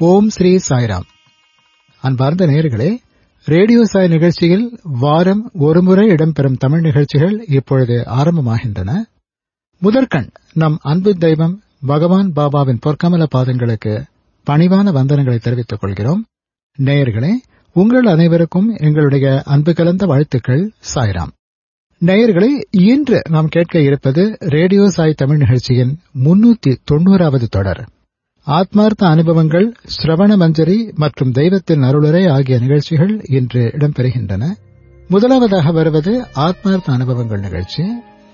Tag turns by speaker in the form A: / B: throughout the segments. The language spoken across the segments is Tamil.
A: ஓம் ஸ்ரீ சாய்ராம் அன்பார்ந்த நேயர்களே ரேடியோ சாய் நிகழ்ச்சியில் வாரம் ஒருமுறை இடம்பெறும் தமிழ் நிகழ்ச்சிகள் இப்பொழுது ஆரம்பமாகின்றன முதற்கண் நம் அன்பு தெய்வம் பகவான் பாபாவின் பொற்கமல பாதங்களுக்கு பணிவான வந்தனங்களை தெரிவித்துக் கொள்கிறோம் நேயர்களே உங்கள் அனைவருக்கும் எங்களுடைய அன்பு கலந்த வாழ்த்துக்கள் சாய்ராம் நேயர்களே இன்று நாம் கேட்க இருப்பது ரேடியோ சாய் தமிழ் நிகழ்ச்சியின் முன்னூத்தி தொண்ணூறாவது தொடர் ஆத்மார்த்த அனுபவங்கள் சிரவண மஞ்சரி மற்றும் தெய்வத்தின் அருளுரை ஆகிய நிகழ்ச்சிகள் இன்று இடம்பெறுகின்றன முதலாவதாக வருவது ஆத்மார்த்த அனுபவங்கள் நிகழ்ச்சி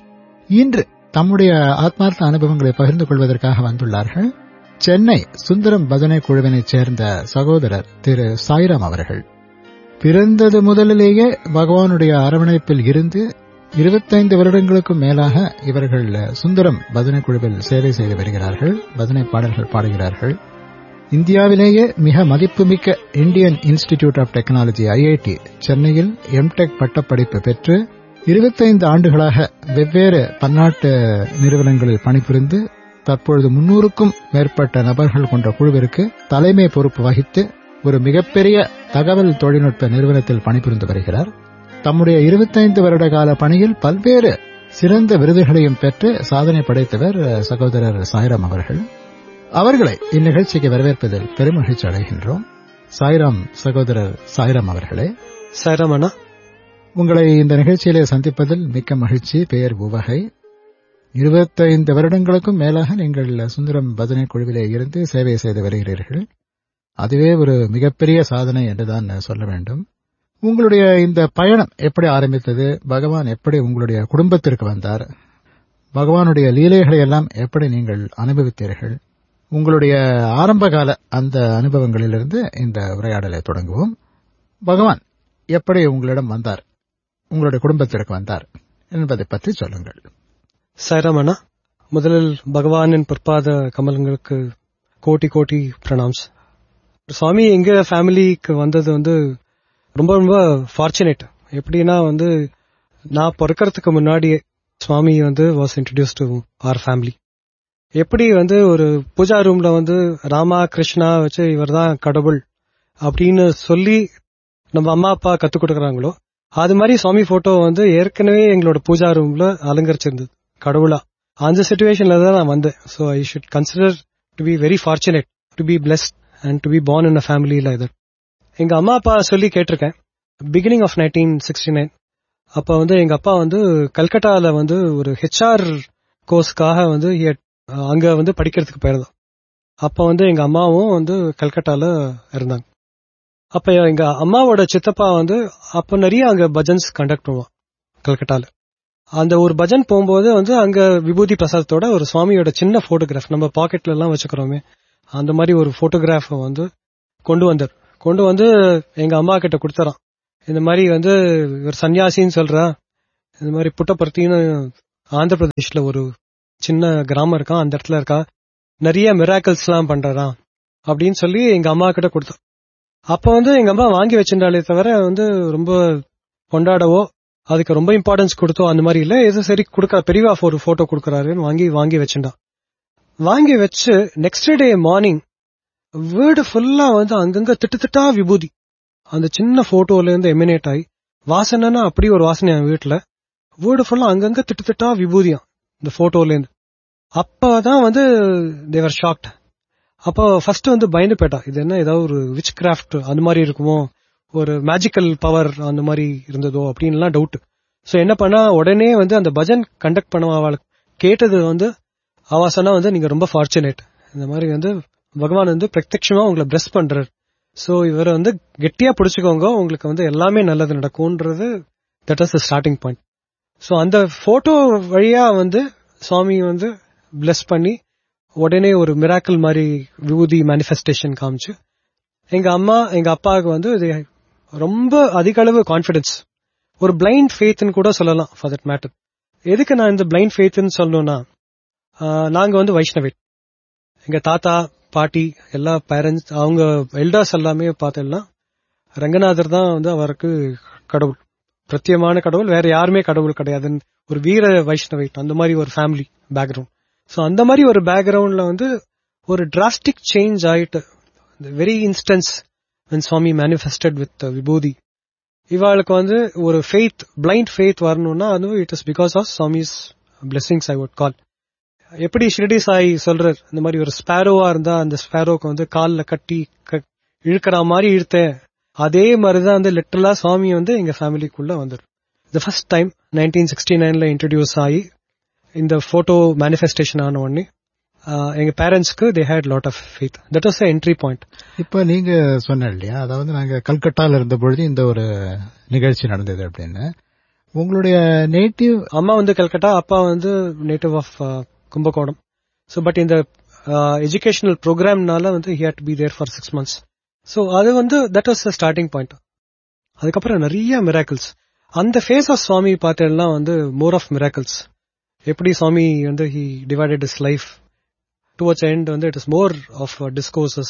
A: இன்று தம்முடைய ஆத்மார்த்த அனுபவங்களை பகிர்ந்து கொள்வதற்காக வந்துள்ளார்கள் சென்னை சுந்தரம் பஜனை குழுவினைச் சேர்ந்த சகோதரர் திரு சாய்ராம் அவர்கள் பிறந்தது முதலிலேயே பகவானுடைய அரவணைப்பில் இருந்து இருபத்தைந்து வருடங்களுக்கும் மேலாக இவர்கள் சுந்தரம் பஜனை குழுவில் சேவை செய்து வருகிறார்கள் பஜனை பாடல்கள் பாடுகிறார்கள் இந்தியாவிலேயே மிக மதிப்புமிக்க Indian Institute of Technology IIT சென்னையில் எம்டெக் பட்டப்படிப்பு பெற்று இருபத்தைந்து ஆண்டுகளாக வெவ்வேறு பன்னாட்டு நிறுவனங்களில் பணிபுரிந்து தற்பொழுது முன்னூறுக்கும் மேற்பட்ட நபர்கள் கொண்ட குழுவிற்கு தலைமை பொறுப்பு வகித்து ஒரு மிகப்பெரிய தகவல் தொழில்நுட்ப நிறுவனத்தில் பணிபுரிந்து வருகிறார் தம்முடைய இருபத்தைந்து வருட கால பணியில் பல்வேறு சிறந்த விருதுகளையும் பெற்று சாதனை படைத்தவர் சகோதரர் சாய்ராம் அவர்கள் அவர்களை இந்நிகழ்ச்சிக்கு வரவேற்பதில் பெருமகிழ்ச்சி அடைகின்றோம் சாய்ராம் சகோதரர் சாய்ராம் அவர்களே
B: சாய்ராம் அண்ணா
A: உங்களை இந்த நிகழ்ச்சியிலே சந்திப்பதில் மிக்க மகிழ்ச்சி பெயர் உவகை இருபத்தைந்து வருடங்களுக்கும் மேலாக நீங்கள் சுந்தரம் பஜனை குழுவிலே இருந்து சேவை செய்து வருகிறீர்கள் அதுவே ஒரு மிகப்பெரிய சாதனை என்றுதான் சொல்ல வேண்டும் உங்களுடைய இந்த பயணம் எப்படி ஆரம்பித்தது பகவான் எப்படி உங்களுடைய குடும்பத்திற்கு வந்தார் பகவானுடைய லீலைகளை எல்லாம் எப்படி நீங்கள் அனுபவித்தீர்கள் உங்களுடைய ஆரம்பகால அந்த அனுபவங்களிலிருந்து இந்த உரையாடலை தொடங்குவோம் பகவான் எப்படி உங்களிடம் வந்தார் உங்களுடைய குடும்பத்திற்கு வந்தார் என்பதை பற்றி சொல்லுங்கள்
B: சாய்ராம் அண்ணா முதலில் பகவானின் பொற்பாத கமலங்களுக்கு கோட்டி கோட்டி பிரணாம்ஸ் சுவாமி எங்க ஃபேமிலிக்கு வந்தது வந்து ரொம்ப ரொம்ப ஃபார்ச்சுனேட் எப்படின்னா வந்து நான் பிறக்கிறதுக்கு முன்னாடியே சுவாமி வந்து was introduce to our family எப்படி வந்து ஒரு பூஜா ரூம்ல வந்து ராமா கிருஷ்ணா வச்சு இவர் தான் கடவுள் அப்படின்னு சொல்லி நம்ம அம்மா அப்பா கத்துக் கொடுக்குறாங்களோ அது மாதிரி சுவாமி போட்டோ வந்து ஏற்கனவே எங்களோட பூஜா ரூம்ல அலங்கரிச்சிருந்தது கடவுளா அந்த சுச்சுவேஷன்ல தான் நான் வந்தேன் so I should consider to be very fortunate to be blessed and to be born in a family like that எங்க அம்மா அப்பா சொல்லி கேட்டிருக்கேன் beginning of nineteen sixty nine அப்ப வந்து எங்க அப்பா வந்து கல்கட்டால வந்து ஒரு ஹெச்ஆர் கோர்ஸ்க்காக வந்து அங்க வந்து படிக்கிறதுக்கு போயிருந்தோம் அப்ப வந்து எங்க அம்மாவும் வந்து கல்கட்டால இருந்தாங்க அப்ப எங்க அம்மாவோட சித்தப்பா வந்து அப்ப நிறைய அங்க பஜன்ஸ் கண்டக்ட் பண்ணுவான் கல்கட்டால அந்த ஒரு பஜன் போகும்போது வந்து அங்க விபூதி பிரசாதத்தோட ஒரு சுவாமியோட சின்ன போட்டோகிராஃப் நம்ம பாக்கெட்ல எல்லாம் வச்சுக்கிறோமே அந்த மாதிரி ஒரு போட்டோகிராஃப் வந்து கொண்டு வந்தார் கொண்டு வந்து எங்க அம்மா கிட்ட கொடுத்துறான் இந்த மாதிரி வந்து இவர் சன்னியாசின்னு சொல்றா இந்த மாதிரி புட்டபர்த்தின்னு ஆந்திர பிரதேஷ்ல ஒரு சின்ன கிராமம் இருக்கா அந்த இடத்துல இருக்கா நிறைய மிராக்கல்ஸ் எல்லாம் பண்றாராம் அப்படின்னு சொல்லி எங்க அம்மா கிட்ட கொடுத்தோம் அப்ப வந்து எங்க அம்மா வாங்கி வச்சிருந்தாலே தவிர வந்து ரொம்ப கொண்டாடவோ அதுக்கு ரொம்ப இம்பார்ட்டன்ஸ் கொடுத்தோ அந்த மாதிரி இல்ல ஏதோ சரி கொடுக்க பெரியவா ஒரு போட்டோ கொடுக்கறாருன்னு வாங்கி வாங்கி வச்சுட்டான் வாங்கி வச்சு நெக்ஸ்ட் டே மார்னிங் வீடு ஃபுல்லா வந்து அங்கங்க திட்டு திட்டா விபூதி அந்த சின்ன போட்டோல இருந்து எமினேட் ஆகி வாசனைனா அப்படி ஒரு வாசனை என் வீட்டுல வீடு ஃபுல்லா அங்கங்க திட்டு திட்டா விபூதியாம் இந்த போட்டோல இருந்து அப்பதான் வந்து தேவர் ஷாக்ட் அப்போ ஃபர்ஸ்ட் வந்து பயந்து போயிட்டா இது என்ன ஏதாவது ஒரு விச் கிராஃப்ட் அந்த மாதிரி இருக்குமோ ஒரு மேஜிக்கல் பவர் அந்த மாதிரி இருந்ததோ அப்படின்லாம் டவுட் ஸோ என்ன பண்ணா உடனே வந்து அந்த பஜன் கண்டக்ட் பண்ண அவளுக்கு கேட்டது வந்து அவ சொன்னா வந்து நீங்க ரொம்ப ஃபார்ச்சுனேட் இந்த மாதிரி வந்து பகவான் வந்து பிரத்யட்சமா உங்களை பிளஸ் பண்றாரு சோ இவரை வந்து கெட்டியா பிடிச்சுக்கோங்க உங்களுக்கு வந்து எல்லாமே நல்லது நடக்கும்ன்றது that is the starting point so அந்த போட்டோ வழியா வந்து சுவாமி வந்து பிளஸ் பண்ணி உடனே ஒரு மிராக்கிள் மாதிரி விபூதி மேனிஃபெஸ்டேஷன் காமிச்சு எங்க அம்மா எங்க அப்பாவுக்கு வந்து இது ரொம்ப அதிக அளவு கான்பிடன்ஸ் ஒரு பிளைண்ட் ஃபேத்னு கூட சொல்லலாம் ஃபார் தட் மேட்டர் எதுக்கு நான் இந்த பிளைண்ட் ஃபேத்னு சொல்லணும்னா நாங்க வந்து வைஷ்ணவேட் எங்க தாத்தா பாட்டி எல்லா பேரண்ட்ஸ் அவங்க எல்டர்ஸ் எல்லாமே பார்த்தோம்னா ரங்கநாதர் தான் வந்து அவருக்கு கடவுள் பிரத்தியமான கடவுள் வேற யாருமே கடவுள் கிடையாதுன்னு ஒரு வீர வைஷ்ணவைட் அந்த மாதிரி ஒரு ஃபேமிலி பேக்ரவுண்ட் ஸோ அந்த மாதிரி ஒரு பேக்ரவுண்ட்ல வந்து ஒரு டிராஸ்டிக் சேஞ்ச் ஆயிட்டு very instance when Swami manifested with vibhuti இவாளுக்கு வந்து ஒரு ஃபெய்த் பிளைண்ட் ஃபெய்த் வரணும்னா அது it is because of Swami's blessings I would call எப்படி ஷிரடி சாய் சொல்றார் இந்த மாதிரி ஒரு ஸ்பேரோவா இருந்தா அந்த ஸ்பேரோக்கு வந்து கால்ல கட்டி க- இழுக்கிற மாதிரி இழுத்தேன் அதே மாதிரிதான் வந்து லிட்டரலா சுவாமி வந்து எங்க ஃபேமிலிக்குள்ள வந்துரு the first time nineteen sixty நைன்ல இன்ட்ரடியூஸ் ஆகி இந்த போட்டோ மேனிஃபெஸ்டேஷன் ஆன உடனே ஆஹ், எங்க பேரண்ட்ஸ்க்கு they had lot of faith that was entry point
A: இப்ப நீங்க சொன்ன இல்லையா அதாவது நாங்க கல்கட்டால இருந்த பொழுது இந்த ஒரு நிகழ்ச்சி நடந்தது அப்படின்னு உங்களுடைய நேட்டிவ்
B: அம்மா வந்து கல்கட்டா அப்பா வந்து native of Kumbakonam so but இந்த எஜுகேஷனல் ப்ரோக்ராம்னால வந்து he had be there for six months so அது வந்து that was the starting point அதுக்கப்புறம் நிறைய மிராக்கிள்ஸ் அந்த ஃபேஸ் ஆஃப் சுவாமி பார்த்தேன்னா வந்து மோர் ஆஃப் மிராக்கிள்ஸ் எப்படி சுவாமி வந்து he divided is life towards end வந்து it is more of discourses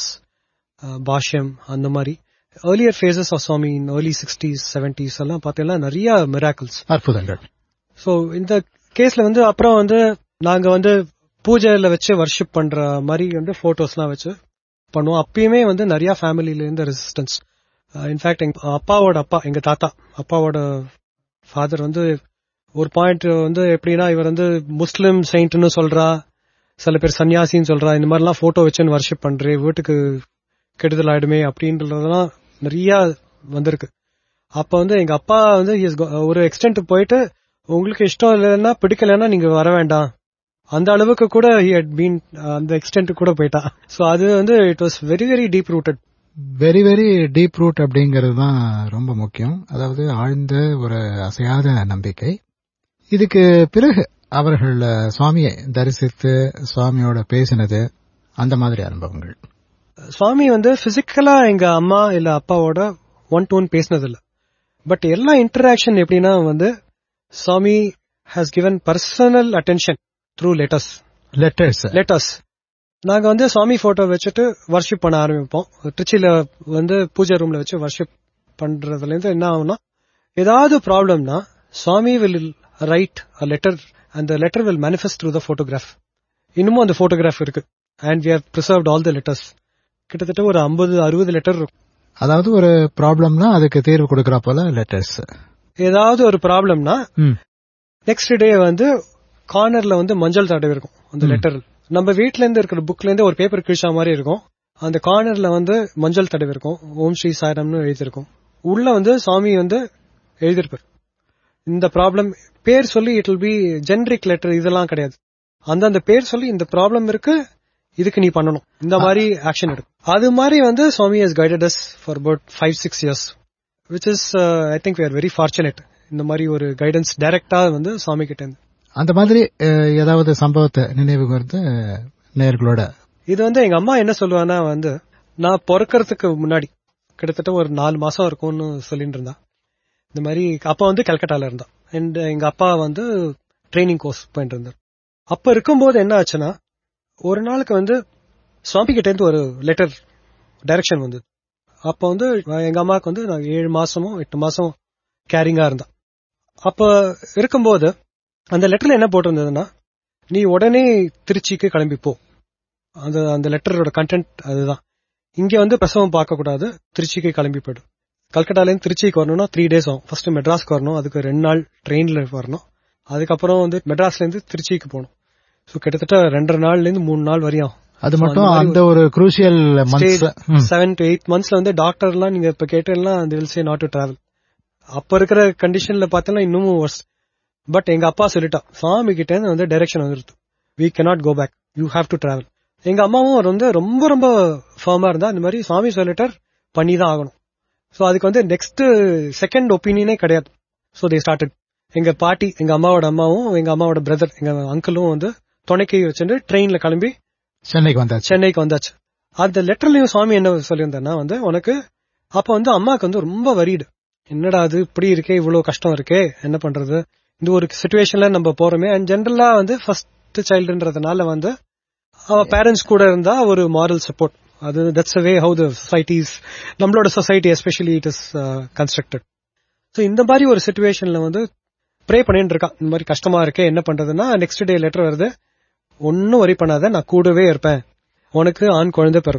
B: பாஷ்யம் அந்த மாதிரி earlier phases of Swami in early sixties seventies எல்லாம் பார்த்தீங்கன்னா நிறைய மிராக்கிள்ஸ்
A: அற்புதங்கள்
B: சோ இந்த கேஸ்ல வந்து அப்புறம் வந்து நாங்க வந்து பூஜையில வச்சு வர்ஷிப் பண்ற மாதிரி வந்து போட்டோஸ்லாம் வச்சு பண்ணுவோம் அப்பயுமே வந்து நிறைய ஃபேமிலில இருந்து ரெசிஸ்டன்ஸ் இன்ஃபேக்ட் எங்க அப்பாவோட அப்பா எங்க தாத்தா அப்பாவோட ஃபாதர் வந்து ஒரு பாயிண்ட் வந்து எப்படின்னா இவர் வந்து முஸ்லிம் செயின்ட்னு சொல்றா சில பேர் சன்னியாசின்னு சொல்றா இந்த மாதிரிலாம் போட்டோ வச்சுன்னு வர்ஷிப் பண்றே வீட்டுக்கு கெடுதல் ஆயிடுமே அப்படின்றதெல்லாம் நிறைய வந்திருக்கு அப்ப வந்து எங்க அப்பா வந்து he has go- ஒரு எக்ஸ்டென்ட் போயிட்டு உங்களுக்கு இஷ்டம் இல்லைன்னா பிடிக்கலன்னா நீங்க வர வேண்டாம் அந்த அளவுக்கு கூட he had been uh, அந்த எக்ஸ்டென்ட் கூட போயிட்டா சோ அது வந்து it was very very deep rooted
A: very very deep root அப்படிங்கிறது தான் ரொம்ப முக்கியம் அதாவது ஆழ்ந்த ஒரு அசையாத நம்பிக்கை இதுக்கு பிறகு அவர்கள் அஹ், சுவாமியை தரிசித்து சுவாமியோட பேசினது அந்த மாதிரி அனுபவங்கள்
B: சுவாமி வந்து பிசிக்கலா எங்க அம்மா இல்ல அப்பாவோட ஒன் டு ஒன் பேசினது இல்ல பட் எல்லா இன்டராக்ஷன் எப்படின்னா வந்து Swami has given personal attention through letters
A: letters
B: letters நாங்க வந்து சுவாமி போட்டோ வச்சுட்டு வர்ஷிப் பண்ண ஆரம்பிப்போம் திருச்சியில வந்து பூஜை ரூம்ல வச்சு வர்ஷிப் பண்றதுல இருந்து என்ன ஆகும்னா ஏதாவது ப்ராப்ளம்னா Swami will write a letter அந்த letter will manifest through the photograph இன்னமும் அந்த போட்டோகிராஃப் இருக்கு and we have preserved all the letters கிட்டத்தட்ட ஒரு ஐம்பது அறுபது லெட்டர் இருக்கும்
A: அதாவது ஒரு ப்ராப்ளம்னா அதுக்கு தீர்வு கொடுக்கற போல லெட்டர்ஸ்
B: ஏதாவது ஒரு ப்ராப்ளம்னா நெக்ஸ்ட் டே வந்து கார்னர்ல வந்து மஞ்சள் தடவை இருக்கும் அந்த
A: ம்.
B: லெட்டர் நம்ம வீட்ல இருந்து இருக்கிற புக்ல இருந்து ஒரு பேப்பர் கிழிச்சா மாதிரி இருக்கும் அந்த கார்னர்ல வந்து மஞ்சள் தடவை இருக்கும் ஓம் ஸ்ரீ சாய்ராம்னு எழுதியிருக்கும் உள்ள வந்து சாமி வந்து எழுதியிருப்பார் இந்த ப்ராப்ளம் பேர் சொல்லி it will be generic letter இதெல்லாம் கிடையாது அந்தந்த பேர் சொல்லி இந்த ப்ராப்ளம் இருக்கு இதுக்கு நீ பண்ணணும் இந்த மாதிரி ஆக்ஷன் எடுக்கும் அது மாதிரி வந்து Swami has guided us for about five six years which is I think we are very fortunate இந்த மாதிரி ஒரு கைடன்ஸ் டைரக்டா வந்து சுவாமி கிட்ட இருந்து
A: அந்த மாதிரி அஹ், ஏதாவது சம்பவத்தை நினைவு கூர்ந்து நேர்களோட
B: இது வந்து எங்க அம்மா என்ன சொல்லுவான்னா வந்து நான் பிறக்கறதுக்கு முன்னாடி கிட்டத்தட்ட ஒரு நாலு மாசம் இருக்கும்னு சொல்லிட்டு இருந்தா இந்த மாதிரி அப்பா வந்து கல்கட்டால இருந்தா அண்ட் எங்க அப்பா வந்து ட்ரைனிங் கோர்ஸ் போயிட்டு இருந்தார் அப்ப இருக்கும்போது என்ன ஆச்சுன்னா ஒரு நாளுக்கு வந்து சுவாமி கிட்ட இருந்து ஒரு லெட்டர் டைரக்ஷன் வந்தது அப்ப வந்து எங்க அம்மாவுக்கு வந்து நான் ஏழு மாசமோ எட்டு மாசம் கேரிங்கா இருந்தா அப்ப இருக்கும்போது அந்த லெட்டர்ல என்ன போட்டிருந்ததுன்னா நீ உடனே திருச்சிக்கு கிளம்பி போ அந்த அந்த லெட்டரோட கண்டென்ட் அதுதான் இங்க வந்து பிரசவம் பார்க்க கூடாது திருச்சிக்கு கிளம்பி போயிடும் கல்கட்டால இருந்து திருச்சிக்கு வரணும்னா த்ரீ டேஸ் ஆகும் ஃபர்ஸ்ட் மெட்ராஸ்க்கு வரணும் அதுக்கு ரெண்டு நாள் ட்ரெயின்ல வரணும் அதுக்கப்புறம் வந்து மெட்ராஸ்ல இருந்து திருச்சிக்கு போகணும் ஸோ கிட்டத்தட்ட ரெண்டரை நாள்ல இருந்து மூணு நாள் வரையும்
A: அது
B: So,
A: மட்டும்
B: அந்த மாதிரி
A: அந்த ஒரு crucial months
B: seven to eight மந்த்ஸ்ல வந்து டாக்டர்லாம் நீங்க இப்ப கேட்டெல்லாம் அந்த will say not to travel அப்ப இருக்கிற கண்டிஷன்ல பார்த்தோம்னா இன்னமும் worse பட் எங்க அப்பா சொல்லிட்டா சாமி கிட்ட இருந்து வந்து டைரக்ஷன் வந்துருது we cannot go back you have to travel எங்க அம்மாவும் வந்து ரொம்ப ரொம்ப ஃபர்மா இருந்தா இந்த மாதிரி சாமி சொல்லிட்டார் பண்ணி தான் ஆகணும் சோ அதுக்கு வந்து நெக்ஸ்ட் செகண்ட் ஒப்பீனியனே கிடையாது சோ தே ஸ்டார்டட் எங்க பாட்டி எங்க அம்மாவோட அம்மாவும் எங்க அம்மாவோட பிரதர் எங்க அங்கிளும் வந்து துணைக்கை வச்சுட்டு ட்ரெயின்ல கிளம்பி
A: சென்னைக்கு வந்தாச்சு
B: சென்னைக்கு வந்தாச்சு அந்த லெட்டர்லயும் சுவாமி என்ன சொல்லியிருந்தேன்னா வந்து உனக்கு அப்ப வந்து அம்மாக்கு வந்து ரொம்ப வரீடு என்னடா அது இப்படி இருக்கே இவ்வளவு கஷ்டம் இருக்கே என்ன பண்றது இந்த ஒரு சுச்சுவேஷன்ல நம்ம போறோமே அண்ட் ஜென்ரலா வந்து ஃபர்ஸ்ட் சைல்டுன்றதுனால வந்து அவ பேரண்ட்ஸ் கூட இருந்தா ஒரு மாரல் சப்போர்ட் அது that's way how the societies நம்மளோட society especially it is constructed so இந்த மாதிரி ஒரு சுச்சுவேஷன்ல வந்து ப்ரே பண்ணிட்டு இருக்கா இந்த மாதிரி கஷ்டமா இருக்கே என்ன பண்றதுன்னா நெக்ஸ்ட் டே லெட்டர் வருது ஒன்னும் வரி பண்ணாத நான் கூடவே இருப்பேன் உனக்கு ஆண் குழந்தை பிறக்கும்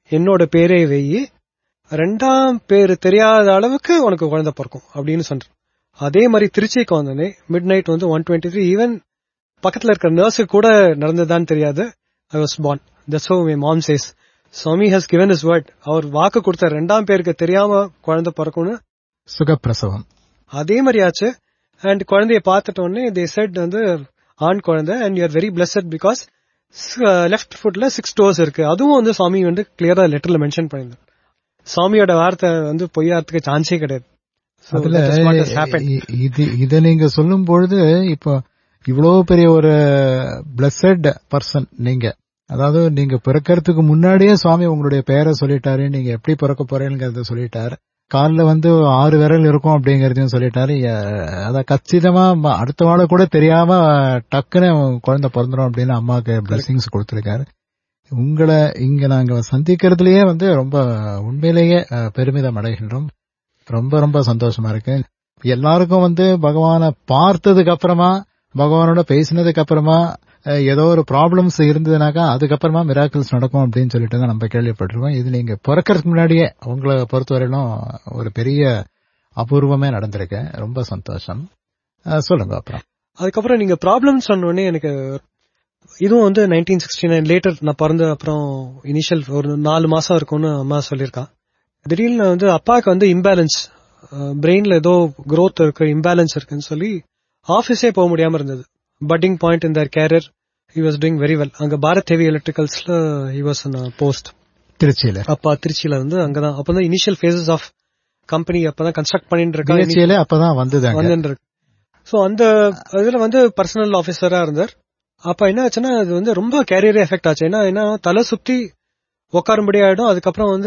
B: என்னோட பேரே வெயி ரெண்டாம் பேர் தெரியாத அளவுக்கு உனக்கு குழந்தை பிறக்கும் அப்படின்னு சொல்றேன் அதே மாதிரி திருச்சிக்கு வந்தோடனே மிட் நைட் வந்து ஒன் டுவெண்ட்டி த்ரீ ஈவன் பக்கத்துல இருக்கிற நர்ஸு கூட நடந்ததான்னு தெரியாது I was born that's how my mom says Swami has given is word அவர் வாக்கு கொடுத்த ரெண்டாம் பேருக்கு தெரியாம குழந்தை பிறக்கும்னு
A: சுகப்பிரசவம்
B: அதே மாதிரி ஆச்சு அண்ட் குழந்தைய பார்த்துட்ட உடனே தே செட் வந்து ஆண் குழந்தை and you're very blessed because left ஃபுட்ல சிக்ஸ் டோஸ் இருக்கு அதுவும் வந்து சுவாமி வந்து கிளியரா லெட்டர்ல மென்ஷன் பண்ணியிருந்தார் சுவாமியோட வார்த்தை வந்து பொய்யாறதுக்கு சான்ஸே கிடையாது So,
A: அதுல
B: that is what has happened.
A: இ- இது இத நீங்க சொல்லும் பொழுது இப்போ இவ்வளவு பெரிய ஒரு பிளஸட் பர்சன் நீங்க அதாவது நீங்க பிறக்கறதுக்கு முன்னாடியே சுவாமி உங்களுடைய பெயரை சொல்லிட்டாரு நீங்க எப்படி பிறக்க போறீங்கிறத சொல்லிட்டாரு கால்ல வந்து ஆறு விரல் இருக்கும் அப்படிங்கறதையும் சொல்லிட்டாரு எ- அத கச்சிதமா ம- அடுத்த வாழ கூட தெரியாம டக்குன்னு குழந்தை பிறந்துடும் அப்படின்னு அம்மாக்கு பிளஸிங்ஸ் கொடுத்திருக்காரு உங்களை இங்க நாங்க சந்திக்கிறதுலயே வந்து ரொம்ப உண்மையிலேயே அஹ், பெருமிதம் அடைகின்றோம் ரொம்ப ரொம்ப சந்தோஷமா இருக்கு எல்லாருக்கும் வந்து பகவானை பார்த்ததுக்கு அப்புறமா பகவானோட பேசினதுக்கு அப்புறமா அஹ், ஏதோ ஒரு ப்ராப்ளம்ஸ் இருந்ததுனாக்கா அதுக்கப்புறமா மிராக்கிள்ஸ் நடக்கும் அப்படின்னு சொல்லிட்டு தான் நம்ம கேள்விப்பட்டிருக்கோம் இது நீங்க பிறக்கறதுக்கு முன்னாடியே உங்களை பொறுத்தவரையிலும் ஒரு பெரிய அபூர்வமே நடந்திருக்கு ரொம்ப சந்தோஷம் அஹ், சொல்லுங்க அப்புறம்
B: அதுக்கப்புறம் நீங்க ப்ராப்ளம் சொன்ன உடனே எனக்கு இதுவும் வந்து நைன்டீன் சிக்ஸ்டி நைன் லேட்டர் நான் பிறந்த அப்புறம் இனிஷியல் ஒரு நாலு மாசம் இருக்கும்னு அம்மா சொல்லியிருக்கா திடீர்னு வந்து அப்பாவுக்கு வந்து இம்பேலன்ஸ் பிரெயின்ல ஏதோ growth இருக்கு இம்பேலன்ஸ் இருக்குன்னு சொல்லி ஆபீஸே போக முடியாம இருந்தது பட்டிங் பாயிண்ட் இந்த career he was doing very well அங்க பாரத் ஹெவி எலக்ட்ரிகல்ஸ்ல ஹி வாஸ் போஸ்ட்
A: திருச்சியில
B: அப்பா திருச்சியில வந்து அங்கதான் அப்பதான் இனிஷியல் ஃபேசஸ் ஆஃப் கம்பெனி அப்பதான் கன்ஸ்ட்ரக்ட் பண்ணிட்டு இருக்கா
A: திருச்சியில அப்பதான் வந்ததாங்க
B: வந்துருக்கு சோ அந்த இதுல வந்து பர்சனல் ஆபீசரா இருந்தார் அப்ப என்ன ஆச்சுன்னா அது வந்து ரொம்ப கேரியர் எஃபெக்ட் ஆச்சு ஏன்னா என்ன தலை சுத்தி உட்காரும்படி ஆயிடும் அதுக்கப்புறம் வந்து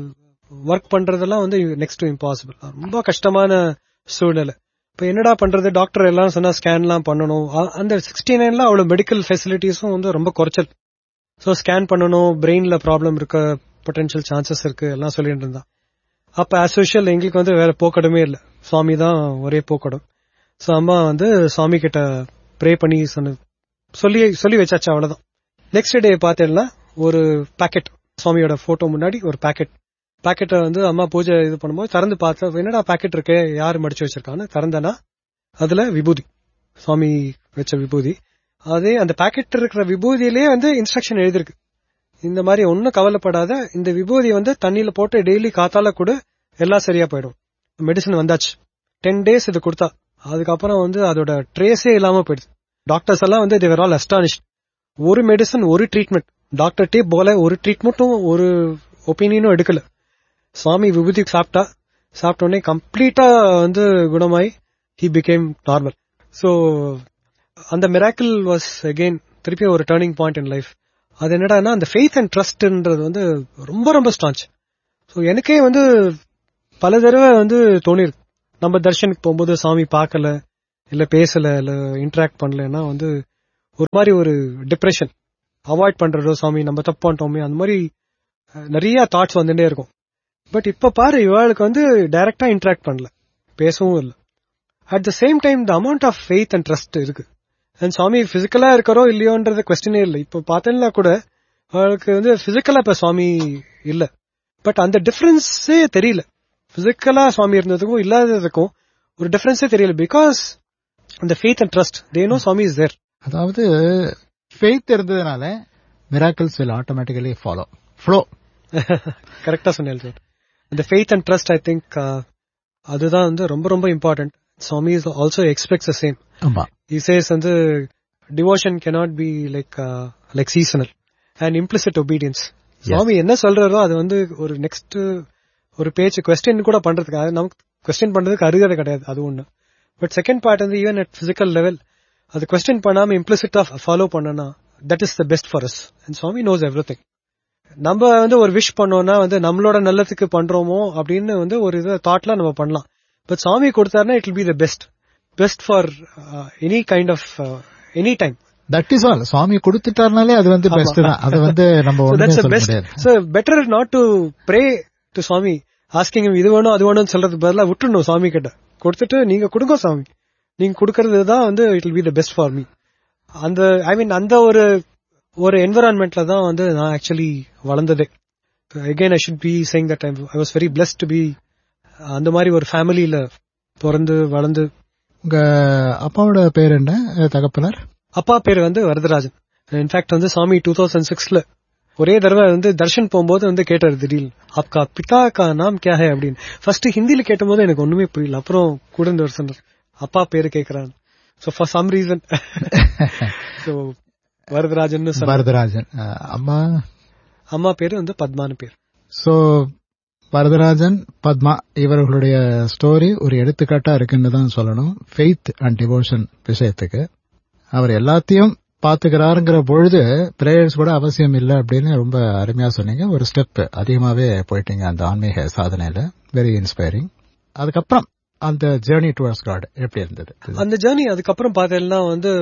B: ஒர்க் பண்றதெல்லாம் வந்து நெக்ஸ்ட் இம்பாசிபிள் ரொம்ப கஷ்டமான சூழ்நிலை இப்ப என்னடா பண்றது டாக்டர் எல்லாம் சொன்னா ஸ்கேன் எல்லாம் பண்ணணும் அ- அந்த சிக்ஸ்டி நைன்ல அவ்வளவு மெடிக்கல் ஃபெசிலிட்டிஸும் வந்து ரொம்ப குறைச்சல் சோ ஸ்கேன் பண்ணணும் பிரெயின்ல ப்ராப்ளம் இருக்க பொட்டன்ஷியல் சான்சஸ் இருக்கு எல்லாம் சொல்லிட்டு இருந்தா அப்ப ஆஸ் யூஷுவல் எங்களுக்கு வந்து வேற போக்கடமே இல்ல சுவாமி தான் ஒரே போக்கடம் சோ அம்மா வந்து சுவாமி கிட்ட ப்ரே பண்ணி சொன்ன சொல்லி சொல்லி வச்சாச்சு அவ்வளவுதான் நெக்ஸ்ட் டே பார்த்தேன்னா ஒரு பாக்கெட் சுவாமியோட போட்டோ முன்னாடி ஒரு பாக்கெட் பாக்கெட்டை வந்து அம்மா பூஜை இது பண்ணும்போது திறந்து பார்த்தா என்னடா பாக்கெட் இருக்கு யார் மடிச்சு வச்சிருக்கான்னு திறந்தனா அதுல விபூதி சுவாமி வச்ச விபூதி அதே அந்த பாக்கெட் இருக்கிற விபூதியிலே வந்து இன்ஸ்ட்ரக்ஷன் எழுதிருக்கு இந்த மாதிரி ஒன்னும் கவலைப்படாத இந்த விபூதி வந்து தண்ணியில போட்டு டெய்லி காத்தால கூட எல்லாம் சரியா போயிடும் மெடிசன் வந்தாச்சு டென் டேஸ் இது கொடுத்தா அதுக்கப்புறம் வந்து அதோட ட்ரேஸே இல்லாம போயிடுது டாக்டர்ஸ் எல்லாம் வந்து தேவர் ஆல் அஸ்டானிஷ் ஒரு மெடிசன் ஒரு ட்ரீட்மெண்ட் டாக்டர்டே போல ஒரு ட்ரீட்மெண்ட்டும் ஒரு ஒப்பீனியனும் எடுக்கல சுவாமி விபூதி சாப்பிட்டா சாப்பிட்ட உடனே கம்ப்ளீட்டா வந்து குணமாயி ஹி பிகேம் நார்மல் சோ அந்த மிராக்கிள் வாஸ் அகெயின் திருப்பி ஒரு டேர்னிங் பாயிண்ட் இன் லைஃப் அது என்னடான்னா அந்த ஃபெய்த் அண்ட் ட்ரஸ்ட்ன்றது வந்து ரொம்ப ரொம்ப ஸ்ட்ராங் ஸோ எனக்கே வந்து பல தடவை வந்து தோணிருக்கு நம்ம தர்ஷனுக்கு போகும்போது சாமி பார்க்கல இல்ல பேசல இல்ல இன்டராக்ட் பண்ணலன்னா வந்து ஒரு மாதிரி ஒரு டிப்ரெஷன் அவாய்ட் பண்றதோ சாமி நம்ம தப்பு பண்ணிட்டோமே அந்த மாதிரி அஹ், நிறைய தாட்ஸ் வந்துட்டே இருக்கும் பட் இப்ப பாரு இவாளுக்கு வந்து டைரக்டா இன்டராக்ட் பண்ணல பேசவும் இல்லை at the same time the amount of faith and trust இருக்கு அண்ட் சுவாமி பிசிக்கலா இருக்கிறோ இல்லையோன்றது கொஸ்டினே இல்லை இப்போ பார்த்தேன்னா கூட அவளுக்கு வந்து பிசிக்கலா இப்ப சுவாமி இல்ல பட் அந்த டிஃபரன்ஸே தெரியல பிசிக்கலா சுவாமி இருந்ததுக்கும் இல்லாததுக்கும் ஒரு டிஃபரன்ஸே தெரியல பிகாஸ் அந்த faith and trust they know Swami is there
A: அதாவது ஃபெய்த் இருந்ததுனால miracles will automatically follow flow
B: கரெக்டா சொன்னேன் சார் இந்த faith and trust I think அதுதான் வந்து ரொம்ப ரொம்ப important Swami is also expects the same
A: ஆமா
B: he says வந்து devotion cannot be like like seasonal and implicit obedience Swami என்ன சொல்றாரோ அது வந்து ஒரு நெக்ஸ்ட் ஒரு பேச்சு கொஸ்டின் கூட பண்றதுக்கு அது நமக்கு கொஸ்டின் பண்றதுக்கு அருகதை கிடையாது அது ஒண்ணு பட் செகண்ட் பார்ட் வந்து ஈவன் அட் பிசிக்கல் லெவல் அது கொஸ்டின் பண்ணாம இம்ப்ளிசிட்டா ஃபாலோ பண்ணனா that is the best for us and Swami knows everything நம்ம வந்து ஒரு விஷ் பண்ணோம்னா வந்து நம்மளோட நல்லதுக்கு பண்றோமோ அப்படின்னு வந்து ஒரு இது தாட்ல நம்ம பண்ணலாம் பட் சுவாமி கொடுத்தாருன்னா it will be the best best for any kind of any time
A: that is all Swami கொடுத்துட்டாருனாலே அது வந்து பெஸ்ட் தான் அது வந்து நம்ம
B: So
A: ஒண்ணுமே
B: that's the
A: சொல்ல
B: best.
A: முடியாது
B: So better not to pray to Swami, asking him இது வேணும் அது வேணும்னு சொல்றதுக்கு பதிலா விட்டுணும் சாமி கிட்ட கொடுத்துட்டு நீங்க கொடுங்க சாமி நீங்க கொடுக்கறது தான் வந்து it will be the best for me அந்த ஐ மீன் அந்த ஒரு ஒரு என்விரான்மெண்ட்ல தான் வந்து நான் ஆக்சுவலி வளர்ந்ததே again I should be saying that I was very blessed to be அந்த மாதிரி ஒரு ஃபேமிலியில பிறந்து வளர்ந்து
A: உங்க அப்பாவோட பேர் என்ன அஹ், தகப்பனார்
B: அப்பா பேர் வந்து வரதராஜன் இன்ஃபேக்ட் வந்து சாமி டூ தௌசண்ட் சிக்ஸ்ல ஒரே தடவை வந்து தர்ஷன் போகும்போது வந்து கேட்டார் திடீர் ஆப்கா பிதா கா நாம் கியா ஹே அப்படின்னு ஃபர்ஸ்ட் ஹிந்தில கேட்டபோது எனக்கு ஒண்ணுமே புரியல அப்புறம் கூட இந்த ஒரு சொன்னார் அப்பா பேரு கேக்குறான் so for some reason so Varadarajan சொன்னார்
A: வரதராஜன் அஹ், அம்மா
B: அம்மா பேரு வந்து பத்மானு பேர்
A: சோ வரதராஜன் பத்மா இவர்களுடைய ஸ்டோரி ஒரு எடுத்துக்காட்டா இருக்குன்னு தான் சொல்லணும் ஃபெய்த் அண்ட் டிவோஷன் விஷயத்துக்கு அவர் எல்லாத்தையும் பாத்துக்கிறாருங்கிற பொழுது பிரேயர்ஸ் கூட அவசியம் இல்லை அப்படின்னு ரொம்ப அருமையா சொன்னீங்க ஒரு ஸ்டெப் அதிகமாவே போயிட்டீங்க அந்த ஆன்மீக சாதனையில வெரி இன்ஸ்பைரிங் அதுக்கப்புறம் அந்த ஜேர்னி டுவர்ட்ஸ் காட் எப்படி இருந்தது
B: அந்த ஜேர்னி அதுக்கப்புறம் பார்த்தேன்னா வந்து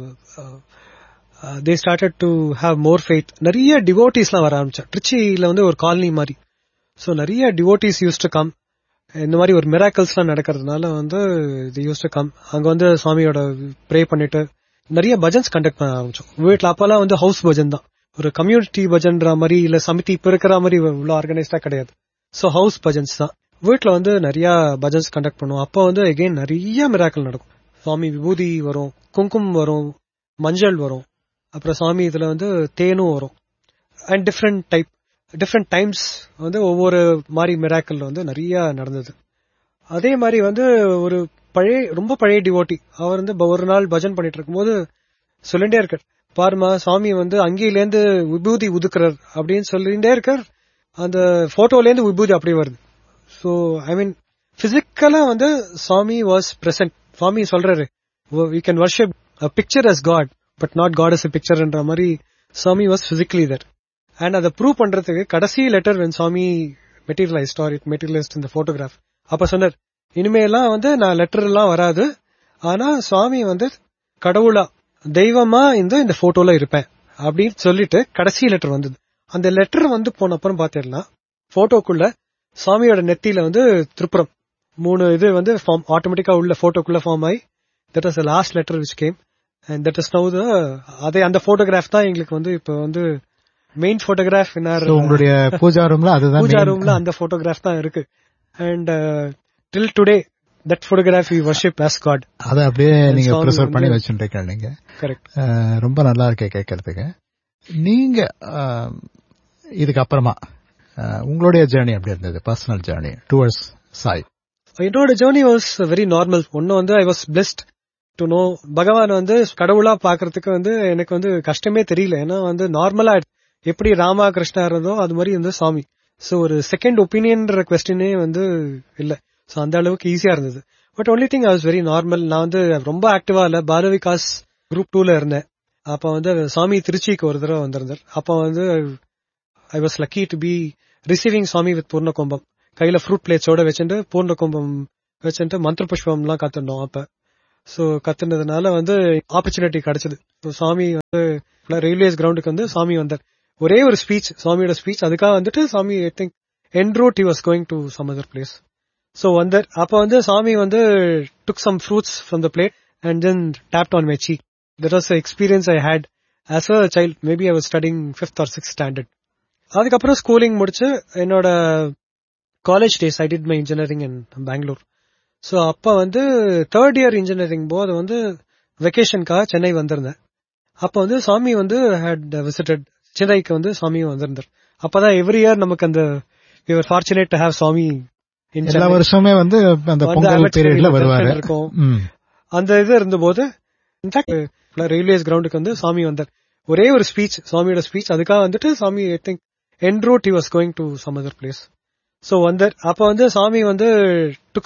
B: they started to have more faith நிறைய டிவோட்டிஸ்லாம் வர ஆரம்பிச்சேன் ட்ரிச்சியில வந்து ஒரு காலனி மாதிரி ஸோ நிறைய டிவோட்டிஸ் யூஸ் டு கம் இந்த மாதிரி ஒரு மிராக்கல்ஸ்லாம் நடக்கிறதுனால வந்து இது யூஸ் டு கம் அங்க வந்து சுவாமியோட ப்ரே பண்ணிட்டு நிறைய பஜன்ஸ் கண்டக்ட் பண்ண ஆரம்பிச்சோம் வீட்டில் அப்பெல்லாம் வந்து ஹவுஸ் பஜன் தான் ஒரு கம்யூனிட்டி பஜன்ற மாதிரி இல்ல சமிதி இப்ப இருக்கிற மாதிரி உள்ள ஆர்கனைஸ்டா கிடையாது ஸோ ஹவுஸ் பஜன்ஸ் தான் வீட்டில் வந்து நிறைய பஜன்ஸ் கண்டக்ட் பண்ணுவோம் அப்போ வந்து எகெயின் நிறைய மிராக்கல் நடக்கும் சுவாமி விபூதி வரும் குங்குமம் வரும் மஞ்சள் வரும் அப்புறம் சுவாமி இதுல வந்து தேனும் வரும் and different type different times வந்து ஒவ்வொரு மாதிரி மிராக்கல் வந்து நிறைய நடந்தது அதே மாதிரி வந்து ஒரு பழைய ரொம்ப பழைய டிவோட்டி அவர் வந்து ஒரு நாள் பஜன் பண்ணிட்டு இருக்கும்போது சொல்லிட்டே இருக்கார் பாருமா சுவாமி வந்து அங்கேயிலேருந்து விபூதி உதுக்குறார் அப்படின்னு சொல்லிட்டே இருக்கார் அந்த போட்டோலேருந்து விபூதி அப்படியே வருது ஸோ ஐ மீன் பிசிக்கலா வந்து சுவாமி வாஸ் பிரசன்ட் சுவாமி சொல்றாரு we can worship picture as God but not God as பிக்சர்ன்ற மாதிரி Swami was physically there and அதை ப்ரூவ் பண்றதுக்கு கடைசி letter when Swami materialised or it materialised இந்த போட்டோகிராஃப் அப்ப சொன்னார் இனிமேலாம் வந்து நான் லெட்டர் எல்லாம் வராது ஆனா சுவாமி வந்து கடவுளா தெய்வமா இந்த இந்த போட்டோல இருப்பேன் அப்படின்னு சொல்லிட்டு கடைசி லெட்டர் வந்தது அந்த லெட்டர் வந்து போன அப்புறம் பாத்தீங்கன்னா போட்டோக்குள்ள சுவாமியோட நெத்தியில வந்து திருப்புறம் மூணு இது வந்து ஃபார்ம் ஆட்டோமேட்டிக்கா உள்ள போட்டோக்குள்ள ஃபார்ம் ஆகி that is last letter which came and that is now அதே அந்த போட்டோகிராஃப் தான் எங்களுக்கு வந்து இப்போ வந்து மெயின் போட்டோகிராஃப்
A: So, உங்களுடைய பூஜா ரூம்ல அதுதான்
B: பூஜா
A: main-
B: ரூம்ல அந்த போட்டோகிராஃப் தான் இருக்கு and till today that photograph we worship as God
A: அதை அப்படியே நீங்க
B: சுவாமி
A: ப்ரிசர்வ் பண்ணி
B: வந்து-
A: வச்சுருக்கீங்க நீங்க
B: கரெக்ட்
A: அஹ், ரொம்ப நல்லா இருக்கே கேட்கறதுக்கு நீங்க அஹ், இதுக்கு அப்புறமா அஹ், உங்களுடைய ஜேர்னி எப்படி இருந்தது பர்சனல் ஜேர்னி டுவர்ட்ஸ் சாய்
B: என்னோட ஜேர்னி வாஸ் வெரி நார்மல் ஒன்னு வந்து I was blessed to know Bhagavan வந்து கடவுளா பாக்குறதுக்கு வந்து எனக்கு வந்து கஷ்டமே தெரியல ஏன்னா வந்து நார்மலா எப்படி ராமா கிருஷ்ணா இருந்தோ அது மாதிரி வந்து சாமி சோ ஒரு செகண்ட் ஒப்பீனியன்ற கொஸ்டினே வந்து இல்ல சோ அந்த அளவுக்கு ஈஸியா இருந்தது but only thing I was very normal நான் வந்து ரொம்ப ஆக்டிவா இல்ல பாலவிகாஸ் குரூப் டூல இருந்தேன் அப்ப வந்து சாமி திருச்சிக்கு ஒரு தடவை வந்திருந்தார் அப்ப வந்து I was lucky to be receiving Swami with பூர்ண கும்பம் கையில ஃப்ரூட் பிளேட்ஸோட வச்சுட்டு பூர்ண கும்பம் வச்சுட்டு மந்திர புஷ்பம்லாம் கத்துனோம் அப்ப சோ கத்துனதுனால வந்து ஆப்பர்ச்சுனிட்டி கிடைச்சது So, சாமி வந்து ரயில்வேஸ் கிரவுண்டுக்கு வந்து சாமி வந்தார் ஒரே ஒரு ஸ்பீச் சாமியோட ஸ்பீச் அதுக்காக வந்துட்டு Swami I think en route he was going to some other place so வந்தார் அப்ப வந்து சாமி வந்து took some fruits from the plate and then tapped on my cheek that was experience I had as a child maybe I was studying fifth or six standard அதுக்கப்புறம் ஸ்கூலிங் முடிச்சு என்னோட college days I did my engineering in Bangalore so அப்ப வந்து தேர்ட் இயர் இன்ஜினியரிங் போது வந்து வெக்கேஷனுக்காக சென்னை வந்திருந்தேன் அப்ப வந்து சாமி வந்து ஹேட் விசிட்டட் சென்னைக்கு வந்து சாமியும் வந்திருந்தார் அப்பதான் எவ்ரி இயர் நமக்கு அந்த your fortunate to have Swami in
A: எல்லா
B: Chennai.
A: வருஷமே வந்து அந்த
B: வந்து
A: பொங்கல்
B: Abbotts
A: பீரியட்ல
B: Ferry
A: வருவாரு
B: junction இருக்கும்.
A: ம்.
B: அந்த இது இருந்தபோது இன்ஃபேக்ட் ரயில்வேஸ் கிரவுண்டுக்கு வந்து சாமி வந்தார் ஒரே ஒரு ஸ்பீச் சாமியோட ஸ்பீச் அதுக்காக வந்துட்டு Swami I think en route he was going to some other place so வந்தார் அப்ப வந்து சாமி வந்து took